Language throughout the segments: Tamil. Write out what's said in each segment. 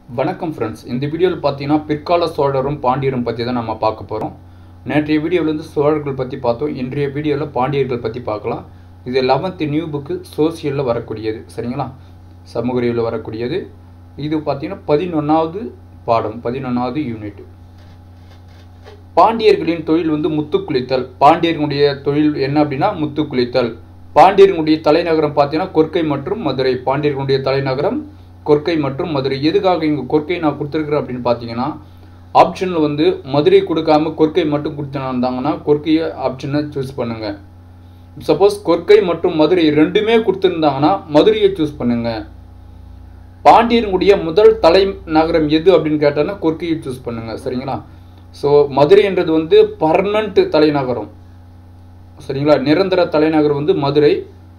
வணக்கம் ஃப்ரெண்ட்ஸ் இந்த வீடியோவில் பார்த்தீங்கன்னா பிற்கால சோழரும் பாண்டியரும் பற்றி தான் நம்ம பார்க்க போகிறோம் நேற்றைய வீடியோவில் வந்து சோழர்கள் பற்றி பார்த்தோம் இன்றைய வீடியோவில் பாண்டியர்கள் பற்றி பார்க்கலாம் இது லெவன்த்து நியூ புக்கு சோசியலில் வரக்கூடியது சரிங்களா சமூக அறிவியலில் வரக்கூடியது இது பார்த்தீங்கன்னா பதினொன்றாவது பாடம் பதினொன்றாவது யூனிட் பாண்டியர்களின் தொழில் வந்து முத்து குளித்தல் பாண்டியர்களுடைய தொழில் என்ன அப்படின்னா முத்து குளித்தல் பாண்டியர்களுடைய தலைநகரம் பார்த்தீங்கன்னா கொற்கை மற்றும் மதுரை பாண்டியர்களுடைய தலைநகரம் கொற்கை மற்றும் மதுரை எதுக்காக இங்கே கொற்கை நான் கொடுத்துருக்குறேன் அப்படின்னு பார்த்தீங்கன்னா ஆப்ஷனில் வந்து மதுரை கொடுக்காம கொற்கை மட்டும் கொடுத்துருந்தாங்கன்னா கொற்கையை ஆப்ஷனை சூஸ் பண்ணுங்க சப்போஸ் கொற்கை மற்றும் மதுரை ரெண்டுமே கொடுத்துருந்தாங்கன்னா மதுரையை சூஸ் பண்ணுங்க பாண்டியர்களுடைய முதல் தலைநகரம் எது அப்படின்னு கேட்டாங்கன்னா கொற்கையை சூஸ் பண்ணுங்க சரிங்களா ஸோ மதுரைன்றது வந்து பர்மனண்ட் தலைநகரம் சரிங்களா நிரந்தர தலைநகர் வந்து மதுரை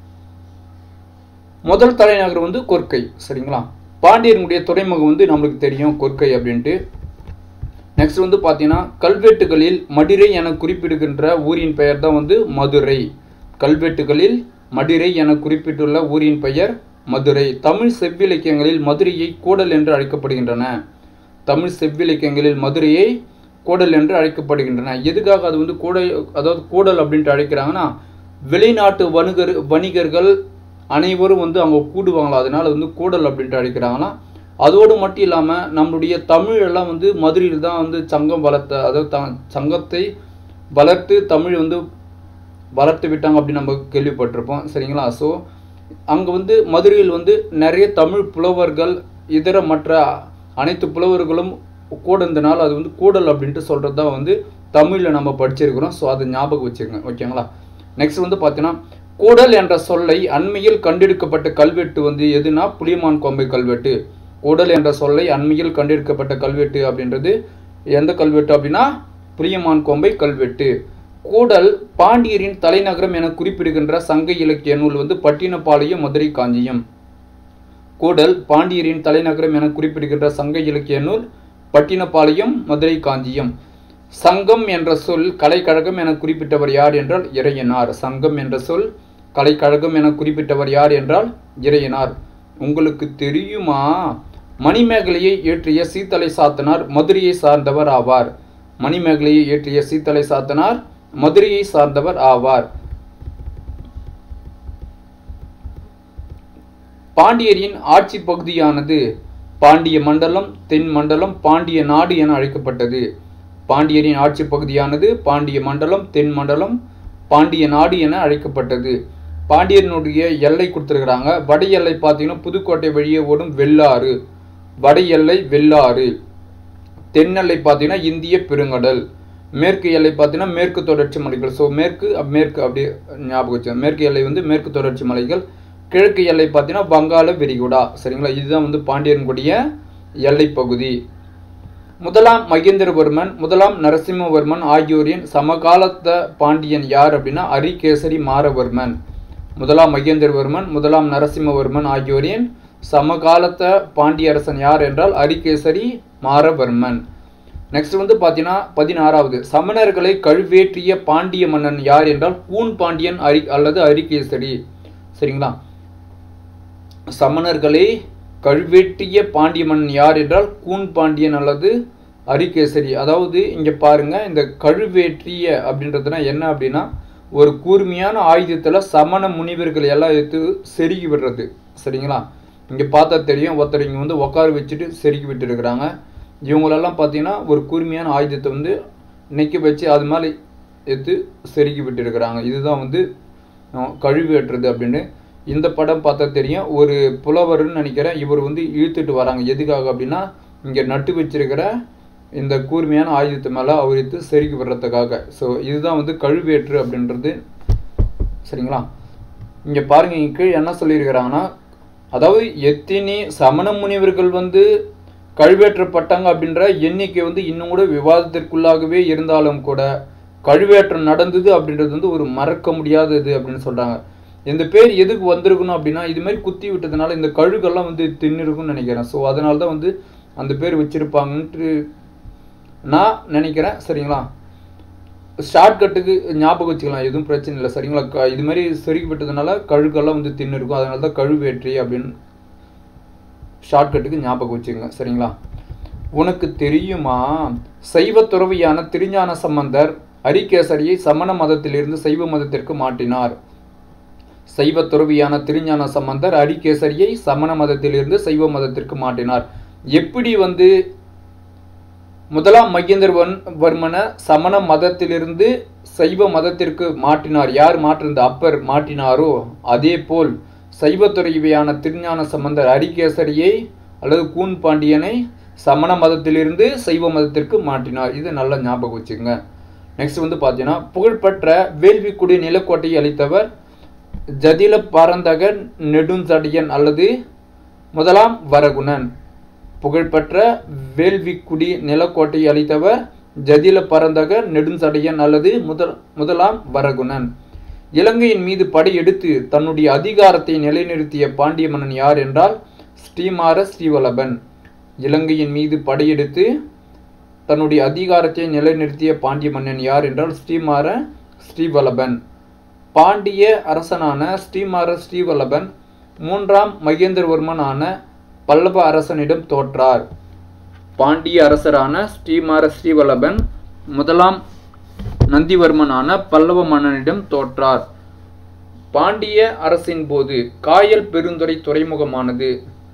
முதல் தலைநகர் வந்து கொற்கை சரிங்களா பாண்டியர்களுடைய துறைமுகம் வந்து நம்மளுக்கு தெரியும் கொற்கை அப்படின்ட்டு நெக்ஸ்ட் வந்து பார்த்தீங்கன்னா கல்வெட்டுகளில் மடிரை என குறிப்பிடுகின்ற ஊரின் பெயர் தான் வந்து மதுரை கல்வெட்டுகளில் மடிரை என குறிப்பிட்டுள்ள ஊரின் பெயர் மதுரை தமிழ் செவ்விலக்கியங்களில் மதுரையை கூடல் என்று அழைக்கப்படுகின்றன தமிழ் செவ்விலக்கியங்களில் மதுரையை கூடல் என்று அழைக்கப்படுகின்றன எதுக்காக அது வந்து கூட அதாவது கூடல் அப்படின்ட்டு அழைக்கிறாங்கன்னா வெளிநாட்டு வணிகர் வணிகர்கள் அனைவரும் வந்து அவங்க கூடுவாங்களா அதனால வந்து கூடல் அப்படின்ட்டு அழைக்கிறாங்களாம் அதோடு மட்டும் இல்லாமல் நம்மளுடைய தமிழ் எல்லாம் வந்து மதுரையில் தான் வந்து சங்கம் வளர்த்த அதாவது த சங்கத்தை வளர்த்து தமிழ் வந்து வளர்த்து விட்டாங்க அப்படின்னு நம்ம கேள்விப்பட்டிருப்போம் சரிங்களா ஸோ அங்கே வந்து மதுரையில் வந்து நிறைய தமிழ் புலவர்கள் இதர மற்ற அனைத்து புலவர்களும் கூட இருந்தனால அது வந்து கூடல் அப்படின்ட்டு சொல்கிறது தான் வந்து தமிழில் நம்ம படிச்சிருக்கிறோம் ஸோ அதை ஞாபகம் வச்சுருங்க ஓகேங்களா நெக்ஸ்ட் வந்து பார்த்தீங்கன்னா கூடல் என்ற சொல்லை அண்மையில் கண்டெடுக்கப்பட்ட கல்வெட்டு வந்து எதுனா புளியமான் கொம்பை கல்வெட்டு கூடல் என்ற சொல்லை அண்மையில் கண்டெடுக்கப்பட்ட கல்வெட்டு அப்படின்றது எந்த கல்வெட்டு அப்படின்னா புளியமான் கொம்பை கல்வெட்டு கூடல் பாண்டியரின் தலைநகரம் என குறிப்பிடுகின்ற சங்க இலக்கிய நூல் வந்து பட்டினப்பாளையம் மதுரை காஞ்சியம் கூடல் பாண்டியரின் தலைநகரம் என குறிப்பிடுகின்ற சங்க இலக்கிய நூல் பட்டினப்பாளையம் மதுரை காஞ்சியம் சங்கம் என்ற சொல் கலைக்கழகம் என குறிப்பிட்டவர் யார் என்றால் இறையனார் சங்கம் என்ற சொல் கலைக்கழகம் என குறிப்பிட்டவர் யார் என்றால் இறையனார் உங்களுக்கு தெரியுமா மணிமேகலையை இயற்றிய சீத்தலை சாத்தனார் மதுரையை சார்ந்தவர் ஆவார் மணிமேகலையை இயற்றிய சீத்தலை சாத்தனார் மதுரையை சார்ந்தவர் ஆவார் பாண்டியரின் ஆட்சி பகுதியானது பாண்டிய மண்டலம் தென் மண்டலம் பாண்டிய நாடு என அழைக்கப்பட்டது பாண்டியரின் ஆட்சி பகுதியானது பாண்டிய மண்டலம் தென் மண்டலம் பாண்டிய நாடு என அழைக்கப்பட்டது பாண்டியனுடைய எல்லை கொடுத்துருக்குறாங்க வட எல்லை பார்த்தீங்கன்னா புதுக்கோட்டை வழியே ஓடும் வெள்ளாறு வட எல்லை வெள்ளாறு தென் எல்லை பார்த்தீங்கன்னா இந்திய பெருங்கடல் மேற்கு எல்லை பார்த்தீங்கன்னா மேற்கு தொடர்ச்சி மலைகள் ஸோ மேற்கு மேற்கு அப்படி ஞாபகம் வச்சு மேற்கு எல்லை வந்து மேற்கு தொடர்ச்சி மலைகள் கிழக்கு எல்லை பார்த்தீங்கன்னா வங்காள விரிகுடா சரிங்களா இதுதான் வந்து பாண்டியனுடைய எல்லை பகுதி முதலாம் மகேந்திரவர்மன் முதலாம் நரசிம்மவர்மன் ஆகியோரின் சமகாலத்த பாண்டியன் யார் அப்படின்னா அரிகேசரி மாரவர்மன் முதலாம் மகேந்திரவர்மன் முதலாம் நரசிம்மவர்மன் ஆகியோரின் சமகாலத்த பாண்டிய அரசன் யார் என்றால் அரிகேசரி மாரவர்மன் நெக்ஸ்ட் வந்து பார்த்தீங்கன்னா பதினாறாவது சமணர்களை கழுவேற்றிய பாண்டிய மன்னன் யார் என்றால் கூன் பாண்டியன் அரி அல்லது அரிகேசரி சரிங்களா சமணர்களை கழுவேற்றிய பாண்டிய மன்னன் யார் என்றால் கூன் பாண்டியன் அல்லது அரிகேசரி அதாவது இங்கே பாருங்க இந்த கழுவேற்றிய அப்படின்றதுனா என்ன அப்படின்னா ஒரு கூர்மையான ஆயுதத்தில் சமண முனிவர்கள் எல்லாம் எடுத்து செருகி விடுறது சரிங்களா இங்கே பார்த்தா தெரியும் ஒருத்தர் இங்கே வந்து உட்கார வச்சுட்டு செருகி விட்டுருக்குறாங்க இவங்களெல்லாம் பார்த்தீங்கன்னா ஒரு கூர்மையான ஆயுதத்தை வந்து நிற்க வச்சு அது மேலே எடுத்து செருகி விட்டுருக்குறாங்க இதுதான் வந்து கழுவேற்றுறது அப்படின்னு இந்த படம் பார்த்தா தெரியும் ஒரு புலவர்னு நினைக்கிறேன் இவர் வந்து இழுத்துட்டு வராங்க எதுக்காக அப்படின்னா இங்கே நட்டு வச்சிருக்கிற இந்த கூர்மையான ஆயுதத்து மேலே அவரித்து செருகி விடுறதுக்காக ஸோ இதுதான் வந்து கழுவேற்று அப்படின்றது சரிங்களா இங்கே பாருங்க இங்கே கீழே என்ன சொல்லியிருக்கிறாங்கன்னா அதாவது எத்தனை சமண முனிவர்கள் வந்து கழுவேற்றப்பட்டாங்க அப்படின்ற எண்ணிக்கை வந்து இன்னும் கூட விவாதத்திற்குள்ளாகவே இருந்தாலும் கூட கழுவேற்றம் நடந்தது அப்படின்றது வந்து ஒரு மறக்க முடியாதது அப்படின்னு சொல்கிறாங்க இந்த பேர் எதுக்கு வந்திருக்கணும் அப்படின்னா இது மாதிரி குத்தி விட்டதுனால இந்த கழுகெல்லாம் வந்து தின்னிருக்கும்னு நினைக்கிறேன் ஸோ அதனால தான் வந்து அந்த பேர் வச்சுருப்பாங்கன்ட்டு நான் நினைக்கிறேன் சரிங்களா ஷார்ட்கட்டுக்கு ஞாபகம் வச்சுக்கலாம் எதுவும் பிரச்சனை இல்லை சரிங்களா க- இது மாதிரி செருகி விட்டதுனால கழுகெல்லாம் வந்து தின்னு இருக்கும் அதனால தான் கழுவேற்றி அப்படின்னு ஷார்ட்கட்டுக்கு ஞாபகம் வச்சுங்க சரிங்களா உனக்கு தெரியுமா சைவ துறவியான திருஞான சம்பந்தர் அரிகேசரியை சமண மதத்திலிருந்து சைவ மதத்திற்கு மாற்றினார் சைவ துறவியான திருஞான சம்பந்தர் அரிகேசரியை சமண மதத்திலிருந்து சைவ மதத்திற்கு மாற்றினார் எப்படி வந்து முதலாம் மகேந்திரவன் வர்மன சமண மதத்திலிருந்து சைவ மதத்திற்கு மாற்றினார் யார் மாற்றிருந்த அப்பர் மாற்றினாரோ அதே போல் சைவ துறவியான திருஞான சம்பந்தர் அரிகேசரியை அல்லது கூன் பாண்டியனை சமண மதத்திலிருந்து சைவ மதத்திற்கு மாற்றினார் இது நல்லா ஞாபகம் வச்சுக்கோங்க நெக்ஸ்ட் வந்து பார்த்தீங்கன்னா புகழ்பெற்ற வேள்விக்குடி நிலக்கோட்டையை அளித்தவர் ஜதில பரந்தக நெடுஞ்சடியன் அல்லது முதலாம் வரகுணன் புகழ்பெற்ற வேள்விக்குடி நிலக்கோட்டையை அளித்தவர் ஜதில பரந்தக நெடுஞ்சடையன் அல்லது முதல் முதலாம் வரகுணன் இலங்கையின் மீது படையெடுத்து தன்னுடைய அதிகாரத்தை நிலைநிறுத்திய பாண்டிய மன்னன் யார் என்றால் ஸ்ரீமார ஸ்ரீவல்லபன் இலங்கையின் மீது படையெடுத்து தன்னுடைய அதிகாரத்தை நிலைநிறுத்திய பாண்டிய மன்னன் யார் என்றால் ஸ்ரீமார ஸ்ரீவல்லபன் பாண்டிய அரசனான ஸ்ரீமார ஸ்ரீவல்லபன் மூன்றாம் மகேந்திரவர்மனான பல்லவ அரசனிடம் தோற்றார் பாண்டிய அரசரான ஸ்ரீமார ஸ்ரீவல்லபன் முதலாம் நந்திவர்மனான பல்லவ மன்னனிடம் தோற்றார் பாண்டிய அரசின் போது காயல் பெருந்துறை துறைமுகமானது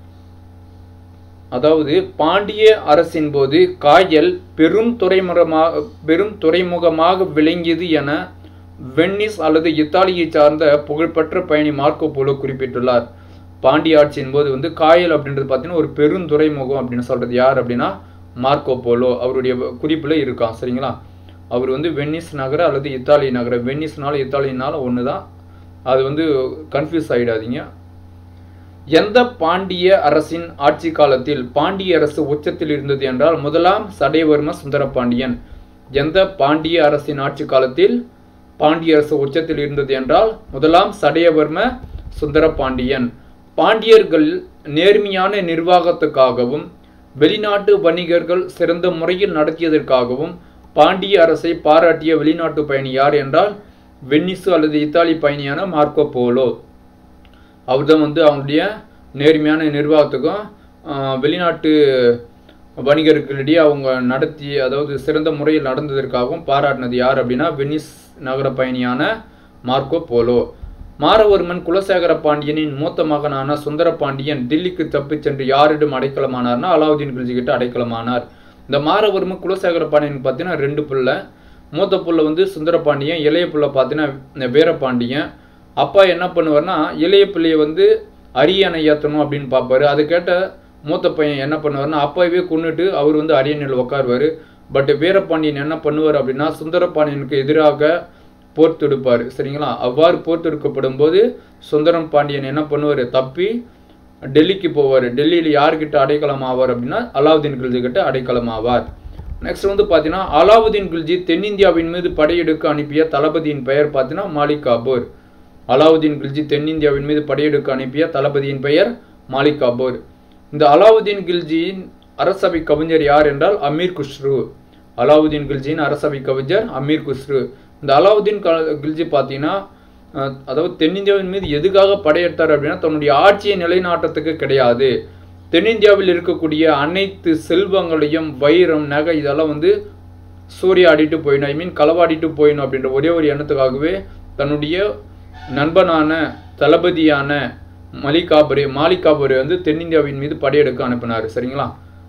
அதாவது பாண்டிய அரசின் போது காயல் பெரும் துறைமுகமாக பெரும் துறைமுகமாக விளங்கியது என வென்னிஸ் அல்லது இத்தாலியை சார்ந்த புகழ்பெற்ற பயணி மார்க்கோ போலோ குறிப்பிட்டுள்ளார் பாண்டிய ஆட்சியின் போது வந்து காயல் அப்படின்றது பார்த்தீங்கன்னா ஒரு பெருந்துறைமுகம் அப்படின்னு சொல்றது யார் அப்படின்னா மார்க்கோ போலோ அவருடைய குறிப்பில் இருக்கான் சரிங்களா அவர் வந்து வென்னிஸ் நகர அல்லது இத்தாலி நகர வென்னிஸ்னால இத்தாலினால ஒன்று தான் அது வந்து கன்ஃபியூஸ் ஆகிடாதீங்க எந்த பாண்டிய அரசின் ஆட்சி காலத்தில் பாண்டிய அரசு உச்சத்தில் இருந்தது என்றால் முதலாம் சடையவர்ம சுந்தர பாண்டியன் எந்த பாண்டிய அரசின் ஆட்சி காலத்தில் பாண்டிய அரசு உச்சத்தில் இருந்தது என்றால் முதலாம் சடையவர்ம சுந்தர பாண்டியன் பாண்டியர்கள் நேர்மையான நிர்வாகத்துக்காகவும் வெளிநாட்டு வணிகர்கள் சிறந்த முறையில் நடத்தியதற்காகவும் பாண்டிய அரசை பாராட்டிய வெளிநாட்டு பயணி யார் என்றால் வென்னிசு அல்லது இத்தாலி பயணியான மார்க்கோ போலோ அவர் தான் வந்து அவங்களுடைய நேர்மையான நிர்வாகத்துக்கும் வெளிநாட்டு வணிகர்களிடையே அவங்க நடத்தி அதாவது சிறந்த முறையில் நடந்ததற்காகவும் பாராட்டினது யார் அப்படின்னா வெனிஸ் நகர பயணியான மார்க்கோ போலோ மாரவர்மன் குலசேகர பாண்டியனின் மூத்த மகனான சுந்தர பாண்டியன் தில்லிக்கு தப்பிச் சென்று யாரிடம் அடைக்கலமானார்னா அலாவுதீன் கில்ஜி கிட்ட அடைக்கலமானார் இந்த மாரவர்மன் குலசேகர பாண்டியன் பார்த்தீங்கன்னா ரெண்டு புள்ள மூத்த புள்ள வந்து சுந்தர பாண்டியன் இளைய புள்ள பார்த்தீங்கன்னா வீரபாண்டியன் அப்பா என்ன பண்ணுவார்னா இளைய பிள்ளையை வந்து அரியணை ஏற்றணும் அப்படின்னு பார்ப்பாரு அது கேட்ட மூத்த பையன் என்ன பண்ணுவார்னா அப்பாவே கொண்டுட்டு அவர் வந்து அரியணையில் உட்காருவார் பட் வீரபாண்டியன் என்ன பண்ணுவார் அப்படின்னா சுந்தரபாண்டியனுக்கு எதிராக போர் தொடுப்பார் சரிங்களா அவ்வாறு போர் தொடுக்கப்படும் போது சுந்தரம் பாண்டியன் என்ன பண்ணுவார் தப்பி டெல்லிக்கு போவார் டெல்லியில் யார்கிட்ட அடைக்கலம் ஆவார் அப்படின்னா அலாவுதீன் கில்ஜி கிட்ட அடைக்கலம் ஆவார் நெக்ஸ்ட் வந்து பார்த்தீங்கன்னா அலாவுதீன் கில்ஜி தென்னிந்தியாவின் மீது படையெடுக்க அனுப்பிய தளபதியின் பெயர் பார்த்தீங்கன்னா மாலிக் காபூர் அலாவுதீன் கில்ஜி தென்னிந்தியாவின் மீது படையெடுக்க அனுப்பிய தளபதியின் பெயர் மாலிக் காபூர் இந்த அலாவுதீன் கில்ஜியின் அரசவை கவிஞர் யார் என்றால் அமீர் குஷ்ரு அலாவுதீன் கில்ஜியின் அரசவை கவிஞர் அமீர் குஷ்ரு இந்த அலாவுதீன் கில்ஜி பார்த்தீங்கன்னா அதாவது தென்னிந்தியாவின் மீது எதுக்காக படையெடுத்தார் அப்படின்னா தன்னுடைய ஆட்சியை நிலைநாட்டத்துக்கு கிடையாது தென்னிந்தியாவில் இருக்கக்கூடிய அனைத்து செல்வங்களையும் வைரம் நகை இதெல்லாம் வந்து சூறையாடிட்டு போயிடணும் ஐ மீன் களவாடிட்டு போயிடணும் அப்படின்ற ஒரே ஒரு எண்ணத்துக்காகவே தன்னுடைய நண்பனான தளபதியான மலிகாபுரி மாலிகாபுரி வந்து தென்னிந்தியாவின் மீது படையெடுக்க அனுப்பினார் சரிங்களா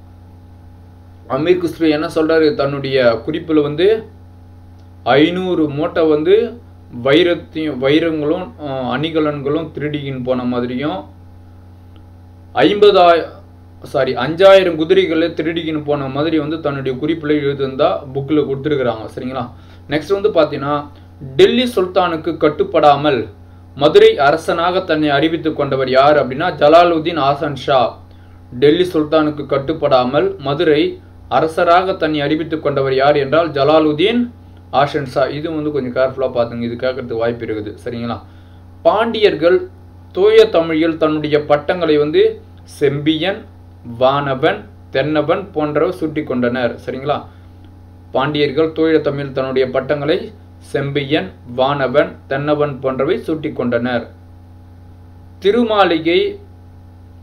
அமீர் குஸ்ரு என்ன சொல்றாரு தன்னுடைய குறிப்பில் வந்து ஐநூறு மூட்டை வந்து வைரத்தையும் வைரங்களும் அணிகலன்களும் திருடிக்கின்னு போன மாதிரியும் ஐம்பதாய சாரி அஞ்சாயிரம் குதிரைகளை திருடிக்கின்னு போன மாதிரி வந்து தன்னுடைய குறிப்பில் எழுதிருந்தா புக்கில் கொடுத்துருக்குறாங்க சரிங்களா நெக்ஸ்ட் வந்து பார்த்தீங்கன்னா டெல்லி சுல்தானுக்கு கட்டுப்படாமல் மதுரை அரசனாக தன்னை அறிவித்து கொண்டவர் யார் அப்படின்னா ஜலாலுதீன் ஆசன் ஷா டெல்லி சுல்தானுக்கு கட்டுப்படாமல் மதுரை அரசராக தன்னை அறிவித்து கொண்டவர் யார் என்றால் ஜலாலுதீன் ஆஷன் ஷா இது வந்து கொஞ்சம் கேர்ஃபுல்லாக பார்த்துங்க இது கேட்கறதுக்கு வாய்ப்பு இருக்குது சரிங்களா பாண்டியர்கள் தூய தமிழில் தன்னுடைய பட்டங்களை வந்து செம்பியன் வானவன் தென்னவன் போன்றவை சுட்டி கொண்டனர் சரிங்களா பாண்டியர்கள் தூய தமிழ் தன்னுடைய பட்டங்களை செம்பியன் வானவன் தென்னவன் போன்றவை சூட்டி கொண்டனர் திருமாளிகை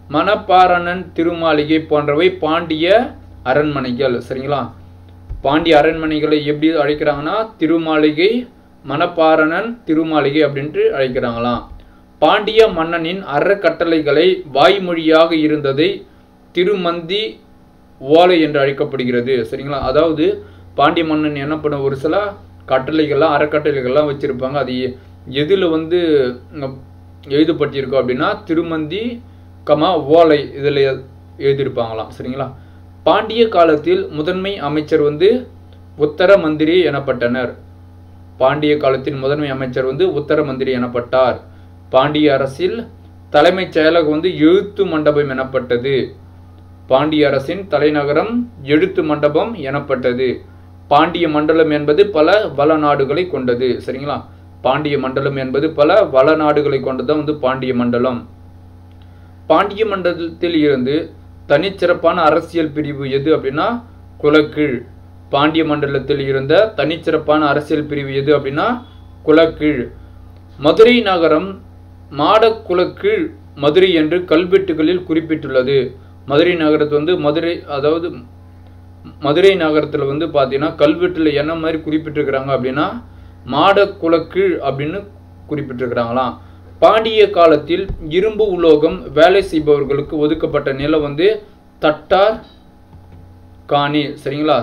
மணப்பாரணன் திருமாளிகை போன்றவை பாண்டிய அரண்மனைகள் சரிங்களா பாண்டிய அரண்மனைகளை எப்படி அழைக்கிறாங்கன்னா திருமாளிகை மணப்பாரணன் திருமாளிகை அப்படின்ட்டு அழைக்கிறாங்களாம் பாண்டிய மன்னனின் அறக்கட்டளைகளை வாய்மொழியாக இருந்ததை திருமந்தி ஓலை என்று அழைக்கப்படுகிறது சரிங்களா அதாவது பாண்டிய மன்னன் என்ன பண்ண ஒரு சில கட்டளைகள்லாம் அறக்கட்டளைகள்லாம் வச்சுருப்பாங்க அது எதில் வந்து எழுதப்பட்டிருக்கோம் அப்படின்னா திருமந்தி கமா ஓலை இதில் எழுதியிருப்பாங்களாம் சரிங்களா பாண்டிய காலத்தில் முதன்மை அமைச்சர் வந்து உத்தர மந்திரி எனப்பட்டனர் பாண்டிய காலத்தின் முதன்மை அமைச்சர் வந்து உத்தர மந்திரி எனப்பட்டார் பாண்டிய அரசில் தலைமைச் செயலகம் வந்து எழுத்து மண்டபம் எனப்பட்டது பாண்டிய அரசின் தலைநகரம் எழுத்து மண்டபம் எனப்பட்டது பாண்டிய மண்டலம் என்பது பல வள நாடுகளை கொண்டது சரிங்களா பாண்டிய மண்டலம் என்பது பல வள நாடுகளை கொண்டதான் வந்து பாண்டிய மண்டலம் பாண்டிய மண்டலத்தில் இருந்து தனிச்சிறப்பான அரசியல் பிரிவு எது அப்படின்னா குலக்கீழ் பாண்டிய மண்டலத்தில் இருந்த தனிச்சிறப்பான அரசியல் பிரிவு எது அப்படின்னா குலக்கீழ் மதுரை நகரம் மாடக்குலக்கீழ் மதுரை என்று கல்வெட்டுகளில் குறிப்பிட்டுள்ளது மதுரை நகரத்து வந்து மதுரை அதாவது மதுரை நகரத்தில் வந்து பார்த்தீங்கன்னா கல்வெட்டில் என்ன மாதிரி குறிப்பிட்டிருக்கிறாங்க அப்படின்னா மாடக்குலக்கீழ் அப்படின்னு குறிப்பிட்டிருக்கிறாங்களாம் பாண்டிய காலத்தில் இரும்பு உலோகம் வேலை செய்பவர்களுக்கு ஒதுக்கப்பட்ட நிலம் வந்து தட்டார் காணி சரிங்களா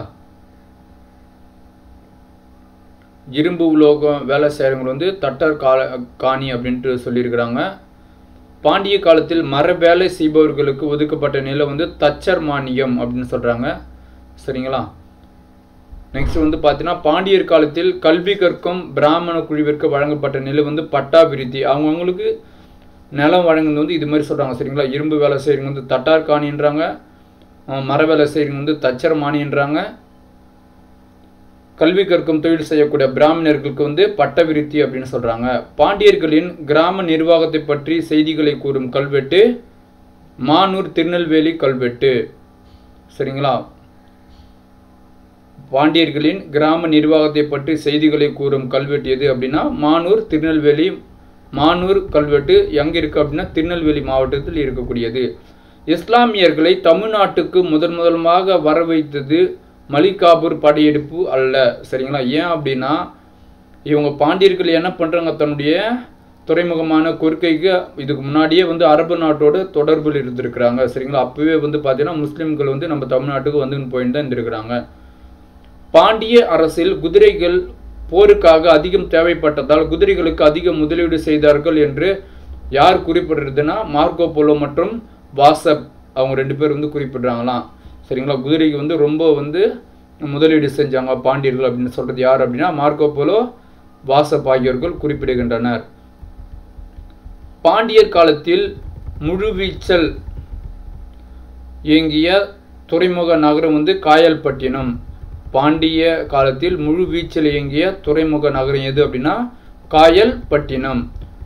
இரும்பு உலோகம் வேலை செய்கிறவங்க வந்து தட்டார் கால காணி அப்படின்ட்டு சொல்லியிருக்கிறாங்க பாண்டிய காலத்தில் மர வேலை செய்பவர்களுக்கு ஒதுக்கப்பட்ட நிலம் வந்து தச்சர் மானியம் அப்படின்னு சொல்கிறாங்க சரிங்களா நெக்ஸ்ட் வந்து பார்த்தீங்கன்னா பாண்டியர் காலத்தில் கல்வி கற்கும் பிராமண குழுவிற்கு வழங்கப்பட்ட நிலம் வந்து பட்டா விருத்தி அவங்கவுங்களுக்கு நிலம் வழங்குறது வந்து இது மாதிரி சொல்கிறாங்க சரிங்களா இரும்பு வேலை செய்கிறவங்க வந்து தட்டார் காணின்றாங்க மர வேலை செய்கிறவங்க வந்து தச்சர் மானின்றாங்க கல்வி கற்கும் தொழில் செய்யக்கூடிய பிராமணர்களுக்கு வந்து பட்ட விருத்தி அப்படின்னு சொல்கிறாங்க பாண்டியர்களின் கிராம நிர்வாகத்தை பற்றி செய்திகளை கூறும் கல்வெட்டு மானூர் திருநெல்வேலி கல்வெட்டு சரிங்களா பாண்டியர்களின் கிராம நிர்வாகத்தை பற்றி செய்திகளை கூறும் கல்வெட்டு எது அப்படின்னா மானூர் திருநெல்வேலி மானூர் கல்வெட்டு எங்கே இருக்குது அப்படின்னா திருநெல்வேலி மாவட்டத்தில் இருக்கக்கூடியது இஸ்லாமியர்களை தமிழ்நாட்டுக்கு முதன் முதலமாக வர வைத்தது மலிகாபூர் படையெடுப்பு அல்ல சரிங்களா ஏன் அப்படின்னா இவங்க பாண்டியர்கள் என்ன பண்ணுறாங்க தன்னுடைய துறைமுகமான கொற்கைக்கு இதுக்கு முன்னாடியே வந்து அரபு நாட்டோட தொடர்பில் இருந்திருக்கிறாங்க சரிங்களா அப்போவே வந்து பார்த்தீங்கன்னா முஸ்லீம்கள் வந்து நம்ம தமிழ்நாட்டுக்கு வந்து போயிட்டு தான் இருந்திருக்கிறாங்க பாண்டிய அரசில் குதிரைகள் போருக்காக அதிகம் தேவைப்பட்டதால் குதிரைகளுக்கு அதிக முதலீடு செய்தார்கள் என்று யார் குறிப்பிடுறதுன்னா மார்க்கோ போலோ மற்றும் வாசப் அவங்க ரெண்டு பேர் வந்து குறிப்பிடுறாங்களாம் சரிங்களா குதிரைக்கு வந்து ரொம்ப வந்து முதலீடு செஞ்சாங்க பாண்டியர்கள் அப்படின்னு சொல்றது யார் அப்படின்னா மார்க்கோ போலோ வாசப் ஆகியோர்கள் குறிப்பிடுகின்றனர் பாண்டியர் காலத்தில் முழுவீச்சல் இயங்கிய துறைமுக நகரம் வந்து காயல்பட்டினம் பாண்டிய காலத்தில் முழு வீச்சில் இயங்கிய துறைமுக நகரம் எது அப்படின்னா காயல்பட்டினம்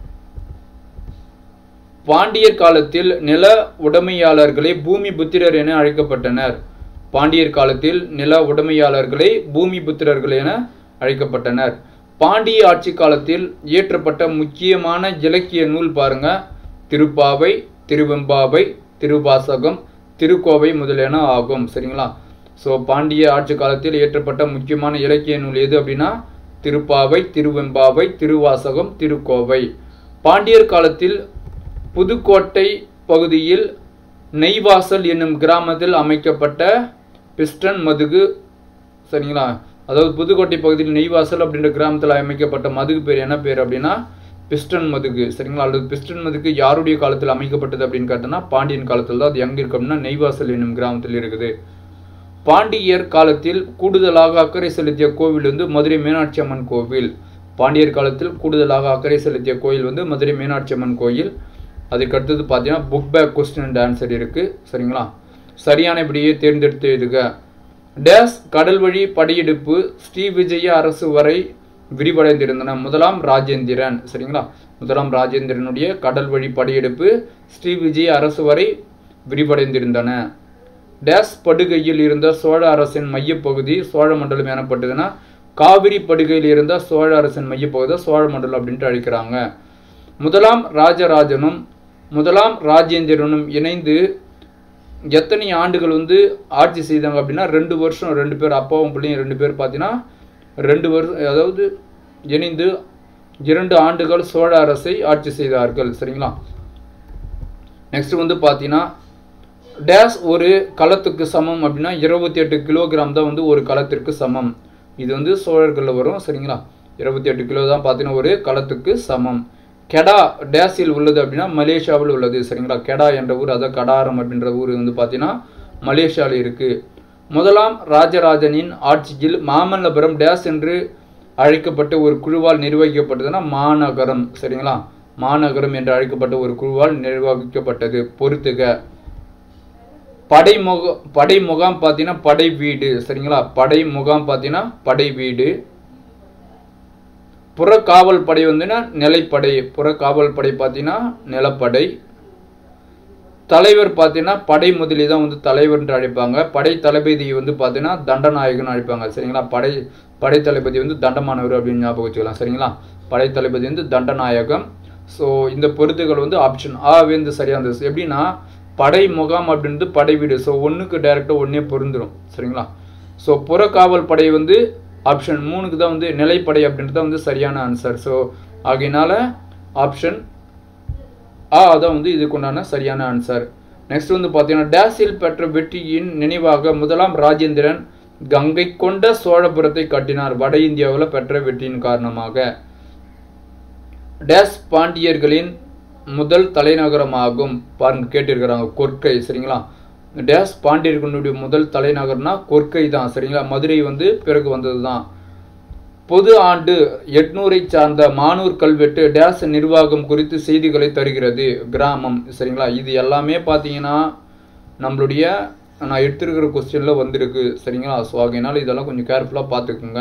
பாண்டியர் காலத்தில் நில உடைமையாளர்களை பூமி புத்திரர் என அழைக்கப்பட்டனர் பாண்டியர் காலத்தில் நில உடைமையாளர்களை பூமி புத்திரர்கள் என அழைக்கப்பட்டனர் பாண்டிய ஆட்சி காலத்தில் இயற்றப்பட்ட முக்கியமான இலக்கிய நூல் பாருங்க திருப்பாவை திருவெம்பாவை திருவாசகம் திருக்கோவை முதலியன ஆகும் சரிங்களா ஸோ பாண்டிய ஆட்சி காலத்தில் இயற்றப்பட்ட முக்கியமான இலக்கிய நூல் எது அப்படின்னா திருப்பாவை திருவெம்பாவை திருவாசகம் திருக்கோவை பாண்டியர் காலத்தில் புதுக்கோட்டை பகுதியில் நெய்வாசல் என்னும் கிராமத்தில் அமைக்கப்பட்ட பிஸ்டன் மதுகு சரிங்களா அதாவது புதுக்கோட்டை பகுதியில் நெய்வாசல் அப்படின்ற கிராமத்தில் அமைக்கப்பட்ட மதுகு பேர் என்ன பேர் அப்படின்னா பிஸ்டன் மதுகு சரிங்களா அல்லது பிஸ்டன் மதுகு யாருடைய காலத்தில் அமைக்கப்பட்டது அப்படின்னு கேட்டோம்னா பாண்டியன் காலத்தில் தான் அது எங்கே இருக்கு அப்படின்னா நெய்வாசல் என்னும் கிராமத்தில் இருக்குது பாண்டியர் காலத்தில் கூடுதலாக அக்கறை செலுத்திய கோவில் வந்து மதுரை மீனாட்சி அம்மன் கோவில் பாண்டியர் காலத்தில் கூடுதலாக அக்கறை செலுத்திய கோயில் வந்து மதுரை மீனாட்சி அம்மன் கோயில் அதுக்கு அடுத்தது பார்த்தீங்கன்னா book back question and answer இருக்குது சரிங்களா சரியான இப்படியே தேர்ந்தெடுத்து எழுதுக டேஸ் கடல் வழி படையெடுப்பு ஸ்ரீ விஜய அரசு வரை விரிவடைந்திருந்தன முதலாம் ராஜேந்திரன் சரிங்களா முதலாம் ராஜேந்திரனுடைய கடல் வழி படையெடுப்பு ஸ்ரீ விஜய அரசு வரை விரிவடைந்திருந்தன டேஸ் படுகையில் இருந்த சோழ அரசின் மையப்பகுதி சோழ மண்டலம் எனப்பட்டதுன்னா காவிரி படுகையில் இருந்த சோழ அரசின் மையப்பகுதி சோழ மண்டலம் அப்படின்ட்டு அழைக்கிறாங்க முதலாம் ராஜராஜனும் முதலாம் ராஜேந்திரனும் இணைந்து எத்தனை ஆண்டுகள் வந்து ஆட்சி செய்தாங்க அப்படின்னா ரெண்டு வருஷம் ரெண்டு பேர் அப்பாவும் பிள்ளையும் ரெண்டு பேர் பார்த்தீங்கன்னா ரெண்டு வருஷம் அதாவது இணைந்து இரண்டு ஆண்டுகள் சோழ அரசை ஆட்சி செய்தார்கள் சரிங்களா நெக்ஸ்ட் வந்து பார்த்தீங்கன்னா டேஸ் ஒரு களத்துக்கு சமம் அப்படின்னா இருபத்தி எட்டு கிலோகிராம் தான் வந்து ஒரு களத்திற்கு சமம் இது வந்து சோழர்களில் வரும் சரிங்களா இருபத்தி எட்டு கிலோ தான் பார்த்தீங்கன்னா ஒரு களத்துக்கு சமம் கெடா டேஸில் உள்ளது அப்படின்னா மலேசியாவில் உள்ளது சரிங்களா கெடா என்ற ஊர் அதாவது கடாரம் அப்படின்ற ஊர் வந்து பார்த்தீங்கன்னா மலேசியாவில் இருக்குது முதலாம் ராஜராஜனின் ஆட்சியில் மாமல்லபுரம் டேஸ் என்று அழைக்கப்பட்ட ஒரு குழுவால் நிர்வகிக்கப்பட்டதுன்னா மாநகரம் சரிங்களா மாநகரம் என்று அழைக்கப்பட்ட ஒரு குழுவால் நிர்வகிக்கப்பட்டது பொறுத்துக படை முக படை முகாம் பார்த்தீங்கன்னா படை வீடு சரிங்களா படை முகாம் பார்த்தீங்கன்னா படை வீடு புற காவல் படை வந்துன்னா நிலைப்படை புற காவல் படை பார்த்தீங்கன்னா நிலப்படை தலைவர் பார்த்தீங்கன்னா படை முதலி தான் வந்து தலைவர் என்று அழைப்பாங்க படை தளபதி வந்து பார்த்தீங்கன்னா தண்டநாயகன் அழைப்பாங்க சரிங்களா படை படை தளபதி வந்து தண்டமானவர் அப்படின்னு ஞாபகம் வச்சுக்கலாம் சரிங்களா படை தளபதி வந்து தண்டநாயகம் ஸோ இந்த பொருத்துகள் வந்து ஆப்ஷன் ஆ வந்து சரியானது எப்படின்னா படை முகாம் அப்படின்றது படை வீடு ஸோ ஒன்றுக்கு டைரெக்டாக ஒன்றே பொருந்துடும் சரிங்களா ஸோ புறக்காவல் படை வந்து ஆப்ஷன் மூணுக்கு தான் வந்து நிலைப்படை அப்படின்றது தான் வந்து சரியான ஆன்சர் ஸோ ஆகையினால ஆப்ஷன் ஆ அதான் வந்து இதுக்குண்டான சரியான ஆன்சர் நெக்ஸ்ட் வந்து பார்த்தீங்கன்னா டேஸில் பெற்ற வெற்றியின் நினைவாக முதலாம் ராஜேந்திரன் கங்கை கொண்ட சோழபுரத்தை கட்டினார் வட இந்தியாவில் பெற்ற வெற்றியின் காரணமாக டேஸ் பாண்டியர்களின் முதல் தலைநகரமாகும் பாருங்க கேட்டிருக்கிறாங்க கொற்கை சரிங்களா டேஸ் பாண்டியர்களுடைய முதல் தலைநகர்னா கொற்கை தான் சரிங்களா மதுரை வந்து பிறகு வந்தது தான் பொது ஆண்டு எட்நூரை சார்ந்த மானூர் கல்வெட்டு டேஸ் நிர்வாகம் குறித்து செய்திகளை தருகிறது கிராமம் சரிங்களா இது எல்லாமே பார்த்தீங்கன்னா நம்மளுடைய நான் எடுத்திருக்கிற கொஸ்டினில் வந்திருக்கு சரிங்களா ஸோ ஆகையினால இதெல்லாம் கொஞ்சம் கேர்ஃபுல்லாக பார்த்துக்குங்க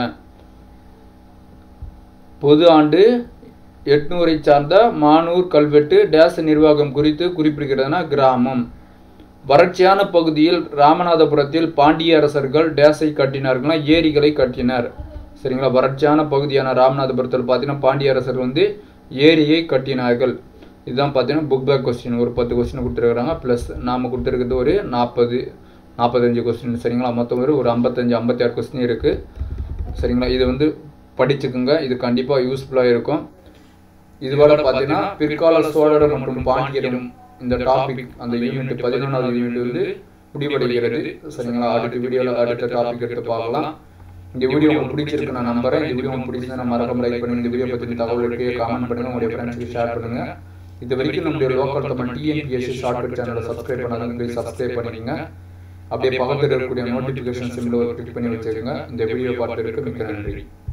பொது ஆண்டு எட்நூரை சார்ந்த மானூர் கல்வெட்டு டேஸ் நிர்வாகம் குறித்து குறிப்பிடுகிறதுனா கிராமம் வறட்சியான பகுதியில் ராமநாதபுரத்தில் பாண்டிய அரசர்கள் டேஸை கட்டினார்கள்னா ஏரிகளை கட்டினர் சரிங்களா வறட்சியான பகுதியான ராமநாதபுரத்தில் பார்த்தீங்கன்னா பாண்டிய அரசர் வந்து ஏரியை கட்டினார்கள் இதுதான் பார்த்தீங்கன்னா புக் பேக் கொஸ்டின் ஒரு பத்து கொஸ்டின் கொடுத்துருக்குறாங்க ப்ளஸ் நாம் கொடுத்துருக்கிறது ஒரு நாற்பது நாற்பத்தஞ்சு கொஸ்டின் சரிங்களா மொத்தம் ஒரு ஒரு ஐம்பத்தஞ்சு ஐம்பத்தி ஆறு கொஸ்டின் இருக்குது சரிங்களா இது வந்து படிச்சுக்குங்க இது கண்டிப்பாக யூஸ்ஃபுல்லாக இருக்கும் இதுவரை பார்த்தீங்கன்னா பிற்கால சோழர் மற்றும் பாண்டியரும் இந்த டாபிக் அந்த யூனிட் பதினொன்றாவது யூனிட் வந்து முடிவடைகிறது சரிங்களா அடுத்த வீடியோவில் அடுத்த டாபிக் எடுத்து பார்க்கலாம் இந்த வீடியோ உங்களுக்கு பிடிச்சிருக்கு நான் நம்புறேன் இந்த வீடியோ உங்களுக்கு பிடிச்சிருந்தா மறக்காம லைக் பண்ணி இந்த வீடியோ பற்றி தகவலுக்கு கமெண்ட் பண்ணுங்க உங்களுடைய ஃப்ரெண்ட்ஸ்க்கு ஷேர் பண்ணுங்க இது வரைக்கும் நம்முடைய லோக்கல் தமிழ் டிஎன்பிஎஸ்சி ஷார்ட்கட் சேனலை சப்ஸ்கிரைப் பண்ணாதவங்க ப்ளீஸ் சப்ஸ்கிரைப் பண்ணிடுங்க அப்படியே பக்கத்தில் இருக்கக்கூடிய நோட்டிஃபிகேஷன் சிம்பிள் கிளிக் பண்ணி வச்சுக்கோங்க இந்த வீடியோ பார்த்துருக்கு மிக்க நன்றி